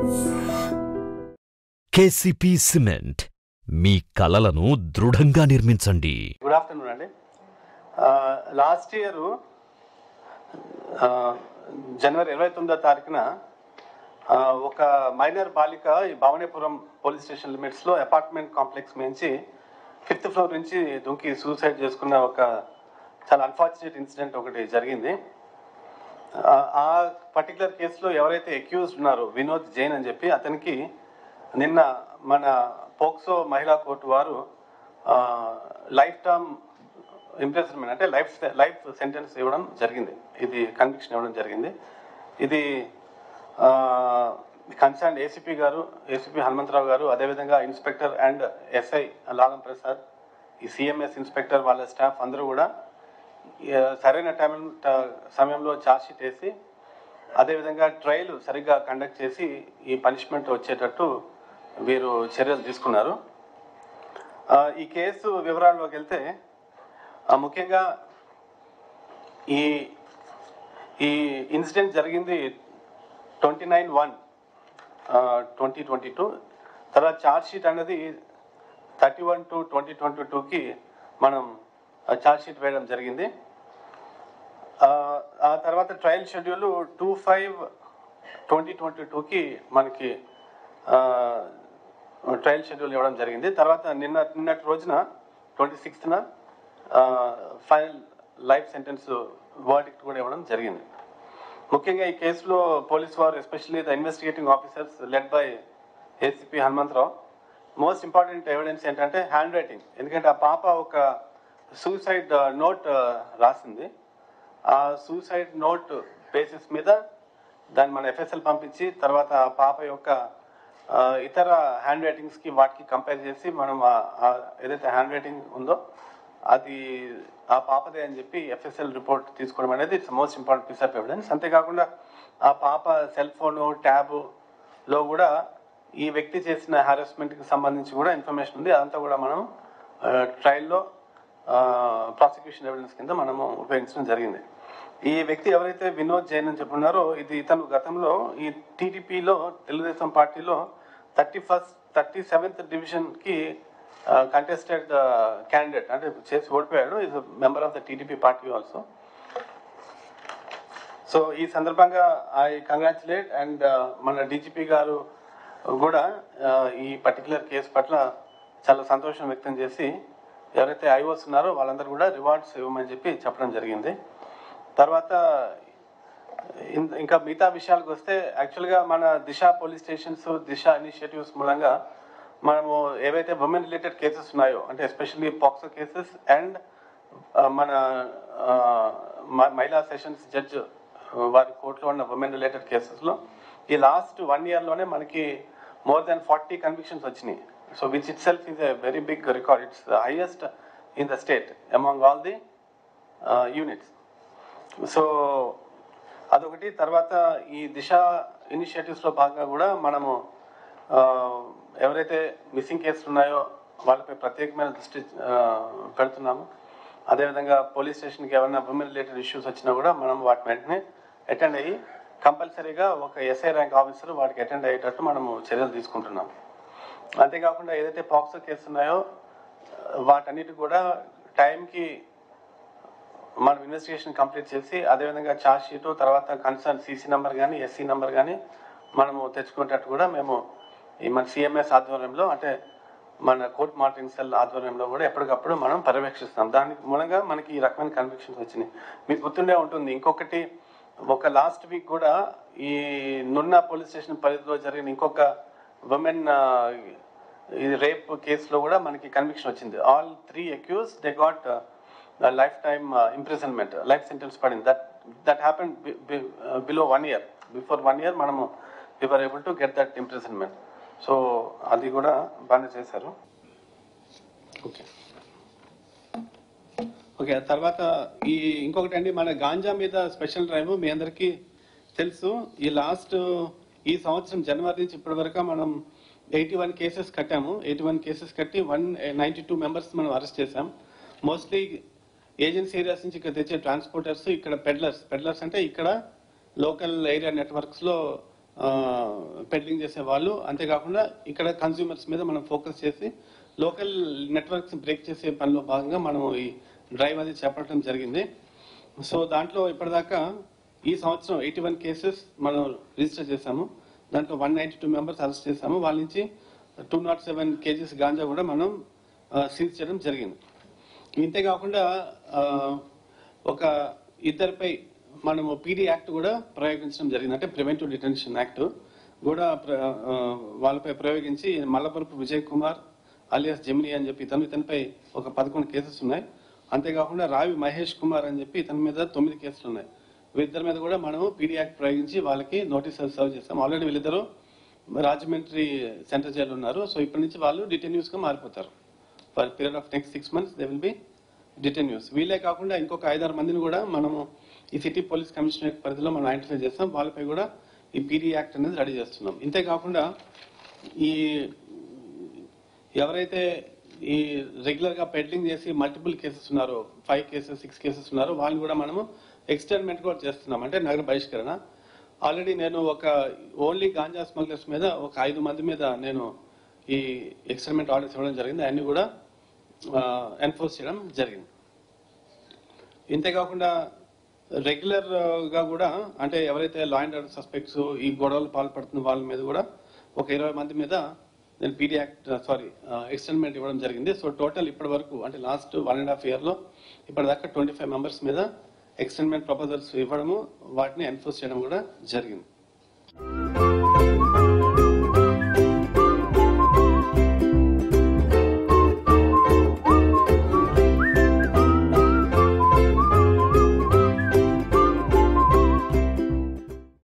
KCP cement మీ కలలను దృఢంగా నిర్మించండి గుడ్ ఆఫ్టర్నూన్ అండి లాస్ట్ ఇయర్ జనవరి ఇరవై తొమ్మిదో తారీఖున ఆ, ఒక మైనర్ బాలిక ఈ భవానీపురం పోలీస్ స్టేషన్ లిమిట్స్లో అపార్ట్మెంట్ కాంప్లెక్స్ నుంచి ఫిఫ్త్ ఫ్లోర్ నుంచి దుంకి సూసైడ్ చేసుకున్న ఒక చాలా అన్ఫార్చునేట్ ఇన్సిడెంట్ ఒకటి జరిగింది ఆ, ఆ పర్టికులర్ కేసులో ఎవరైతే అక్యూజ్డ్ ఉన్నారో వినోద్ జైన్ అని చెప్పి అతనికి నిన్న మన పోక్సో మహిళా కోర్టు వారు లైఫ్ టర్మ్ ఇంప్రెస్మెంట్ అంటే లైఫ్ లైఫ్ సెంటెన్స్ ఇవ్వడం జరిగింది ఇది కన్విక్షన్ ఇవ్వడం జరిగింది ఇది కన్సర్న్ ఏసీపీ గారు ఏసీపీ హనుమంతరావు గారు అదేవిధంగా inspector and SI Lalam Prasad ఈ సిఎంఎస్ ఇన్స్పెక్టర్ వాళ్ళ స్టాఫ్ అందరూ కూడా ఆ, సరైన టైం సమయంలో ఛార్జ్ షీట్ వేసి అదేవిధంగా ట్రయల్ సరిగ్గా కండక్ట్ చేసి ఈ పనిష్మెంట్ వచ్చేటట్టు వీరు చర్యలు తీసుకున్నారు ఆ, ఈ కేసు వివరాల్లోకి వెళ్తే ఆ, ముఖ్యంగా ఈ ఈ ఇన్సిడెంట్ జరిగింది twenty nine one twenty twenty two తర్వాత ఛార్జ్ షీట్ అనేది thirty one two twenty twenty టూకి మనం ఛార్జ్ షీట్ వేయడం జరిగింది ఆ, ఆ తర్వాత trial schedule two five twenty twenty టూకి మనకి ట్రయల్ షెడ్యూల్ ఇవ్వడం జరిగింది తర్వాత నిన్న నిన్నటి రోజున ట్వంటీ సిక్స్త్న ఫైనల్ లైఫ్ సెంటెన్స్ వర్డిక్ట్ కూడా ఇవ్వడం జరిగింది ముఖ్యంగా ఈ కేసులో పోలీస్ వారు especially the investigating officers led by ACP Hanumantha Rao most important evidence ఏంటంటే హ్యాండ్ రైటింగ్ ఎందుకంటే ఆ పాప ఒక సూసైడ్ నోట్ రాసింది ఆ సూసైడ్ నోట్ బేసిస్ మీద దాన్ని మన ఎఫ్ఎస్ఎల్ పంపించి తర్వాత ఆ పాప యొక్క ఆ, ఇతర హ్యాండ్ రైటింగ్స్ కి వాటికి కంపేర్ చేసి మనం ఆ- ఆ ఏదైతే హ్యాండ్ రైటింగ్ ఉందో అది ఆ పాపదే అని చెప్పి ఎఫ్ఎస్ఎల్ రిపోర్ట్ తీసుకోవడం అనేది it's most important piece of evidence అంతేకాకుండా ఆ పాప సెల్ ఫోన్ ట్యాబ్ లో కూడా ఈ వ్యక్తి చేసిన హారాస్మెంట్ కి సంబంధించి కూడా ఇన్ఫర్మేషన్ ఉంది అదంతా కూడా మనం ట్రయల్లో ప్రాసిక్యూషన్ ఎవిడెన్స్ కింద మనము ఉపయోగించడం జరిగింది ఈ వ్యక్తి ఎవరైతే వినోద్ జైన్ అని చెప్పున్నారో ఇది ఇతను గతంలో ఈ టీడీపీలో తెలుగుదేశం పార్టీలో thirty first thirty seventh division కి కంటెస్టెడ్ క్యాండిడేట్ అంటే చేసి ఓడిపోయాడు is member of the TDP party also so ఈ సందర్భంగా ఐ కంగ్రాచులేట్ అండ్ మన డీజీపీ గారు కూడా uh, ఈ పర్టికులర్ కేసు పట్ల చాలా సంతోషం వ్యక్తం చేసి ఎవరైతే ఐఓస్ ఉన్నారో వాళ్ళందరూ కూడా రివార్డ్స్ ఇవ్వమని చెప్పి చెప్పడం జరిగింది తర్వాత ఇన్- ఇంకా మిగతా విషయాలకు వస్తే యాక్చువల్గా మన Disha police stations Disha initiatives మూలంగా మనము ఏవైతే ఉమెన్ రిలేటెడ్ కేసెస్ ఉన్నాయో అంటే ఎస్పెషల్లీ పాక్సో కేసెస్ అండ్ మన ఆ, మ- మహిళా సెషన్స్ జడ్జ్ వారి కోర్టులో ఉన్న ఉమెన్ రిలేటెడ్ కేసెస్లో ఈ లాస్ట్ వన్ ఇయర్లోనే మనకి మోర్ దాన్ ఫార్టీ కన్విక్షన్స్ వచ్చినాయి so which itself is a very big record it's highest in the state among all the units so అదొకటి తర్వాత ఈ దిశ ఇనిషియేటివ్స్లో భాగంగా కూడా మనము ఆ, ఎవరైతే మిస్సింగ్ కేసులు ఉన్నాయో వాళ్ళపై ప్రత్యేకమైన దృష్టి ఆ, పెడుతున్నాము అదేవిధంగా పోలీస్ స్టేషన్కి ఏమైనా ఉమెన్ రిలేటెడ్ ఇష్యూస్ వచ్చినా కూడా మనం వాటి వెంటనే అటెండ్ అయ్యి కంపల్సరీగా ఒక ఎస్ఐ ర్యాంక్ ఆఫీసర్ వాటికి అటెండ్ అయ్యేటట్టు మనము చర్యలు తీసుకుంటున్నాం అంతేకాకుండా ఏదైతే పాక్సో కేసు ఉన్నాయో వాటన్నిటి కూడా టైంకి మనం ఇన్వెస్టిగేషన్ కంప్లీట్ చేసి అదేవిధంగా ఛార్జ్ షీట్ తర్వాత కన్సర్న్ సీసీ నెంబర్ కానీ ఎస్సీ నెంబర్ కానీ మనము తెచ్చుకునేటట్టు కూడా మేము ఈ మన సిఎంఎస్ ఆధ్వర్యంలో అంటే మన కోర్ట్ మానిటరింగ్ సెల్ ఆధ్వర్యంలో కూడా ఎప్పటికప్పుడు మనం పర్యవేక్షిస్తాం దానికి మూలంగా మనకి ఈ రకమైన కన్విక్షన్స్ వచ్చినాయి మీకు గుర్తుండే ఉంటుంది ఇంకొకటి ఒక లాస్ట్ వీక్ కూడా ఈ నున్న పోలీస్ స్టేషన్ పరిధిలో జరిగిన ఇంకొక ఉమెన్ ఈ రేప్ కేసులో కూడా మనకి కన్విక్షన్ వచ్చింది all three accused they got life time imprisonment life sentence పడింది that that happen below one year before one year మనము we were able to get that imprisonment so అది కూడా బాగానే చేశారు ఓకే ఓకే తర్వాత ఈ ఇంకొకటి అండి మన గాంజా మీద స్పెషల్ డ్రైవ్ మీ అందరికీ తెలుసు ఈ లాస్ట్ ఈ సంవత్సరం జనవరి నుంచి ఇప్పటి వరకు మనం ఎయిటీ వన్ కేసెస్ కట్టాము ఎయిటీ వన్ కేసెస్ కట్టి వన్ నైన్టీ టూ మెంబర్స్ మనం అరెస్ట్ చేశాం మోస్ట్లీ ఏజెన్సీ ఏరియాస్ నుంచి ఇక్కడ తెచ్చే ట్రాన్స్పోర్టర్స్ ఇక్కడ పెడ్లర్స్ పెడ్లర్స్ అంటే ఇక్కడ లోకల్ ఏరియా నెట్వర్క్స్ లో పెడ్లింగ్ చేసే వాళ్ళు అంతేకాకుండా ఇక్కడ కన్స్యూమర్స్ మీద మనం ఫోకస్ చేసి లోకల్ నెట్వర్క్స్ బ్రేక్ చేసే పనిలో భాగంగా మనం ఈ డ్రైవ్ అది చేపట్టడం జరిగింది సో దాంట్లో ఇప్పటిదాకా ఈ సంవత్సరం ఎయిటీ వన్ కేసెస్ మనం రిజిస్టర్ చేశాము దాంట్లో one ninety two members arrest చేశాము వాళ్ళ నుంచి two not seven kgs ganja కూడా మనం సీజ్ చేయడం జరిగింది ఇంతే కాకుండా ఆ, ఒక ఇద్దరిపై మనము పీడీ యాక్ట్ కూడా ప్రయోగించడం జరిగింది అంటే ప్రివెంటివ్ డిటెన్షన్ యాక్ట్ కూడా ప్ర- ఆ, వాళ్ళపై ప్రయోగించి మల్లపురపు విజయ్ కుమార్ అలియాస్ జమిని అని చెప్పి ఇతను ఇతనిపై ఒక పదకొండు కేసెస్ ఉన్నాయి అంతేకాకుండా రావి మహేష్ కుమార్ అని చెప్పి ఇతని మీద తొమ్మిది కేసులు ఉన్నాయి వీళ్ళిద్దరి మీద కూడా మనము పీడీ యాక్ట్ ప్రయోగించి వాళ్ళకి నోటీసులు సర్వ్ చేస్తాం ఆల్రెడీ వీళ్ళిద్దరు రాజమండ్రి సెంట్రల్ జైలు ఉన్నారు సో ఇప్పటి నుంచి వాళ్ళు డిటెన్యూస్ గా మారిపోతారు for period of next six months they will be detenues వీళ్ళే కాకుండా ఇంకొక ఐదారు మందిని కూడా మనము ఈ సిటీ పోలీస్ కమిషనరేట్ పరిధిలో మనం ఐడెంటిఫై చేస్తాం వాళ్ళపై కూడా ఈ పీడీ యాక్ట్ అనేది రెడీ చేస్తున్నాం ఇంతే కాకుండా ఈ ఎవరైతే ఈ రెగ్యులర్ గా పెడ్లింగ్ చేసి మల్టిపుల్ కేసెస్ ఉన్నారో ఫైవ్ కేసెస్ సిక్స్ కేసెస్ ఉన్నారో వాళ్ళని కూడా మనము ఎక్స్టెన్మెంట్ కూడా చేస్తున్నాం అంటే నగర బహిష్కరణ ఆల్రెడీ నేను ఒక ఓన్లీ గాంజా స్మగ్లర్స్ మీద ఒక ఐదు మంది మీద నేను ఈ ఎక్స్టెన్మెంట్ ఆర్డర్స్ ఇవ్వడం జరిగింది అన్ని కూడా ఎన్ఫోర్స్ చేయడం జరిగింది ఇంతేకాకుండా రెగ్యులర్ గా కూడా అంటే ఎవరైతే లా అండ్ ఆర్డర్ సస్పెక్ట్స్ ఈ గొడవలు పాల్పడుతున్న వాళ్ళ మీద కూడా ఒక ఇరవై మంది మీద నేను పీడీ యాక్ట్ సారీ ఎక్స్టెన్మెంట్ ఇవ్వడం జరిగింది సో టోటల్ ఇప్పటి వరకు అంటే last one and half year లో ఇప్పటిదాకా ట్వంటీ ఫైవ్ మెంబర్స్ మీద ఎక్స్టెన్మెంట్ ప్రపోజల్స్ ఇవ్వడము వాటిని ఎన్ఫోర్స్ చేయడం కూడా జరిగింది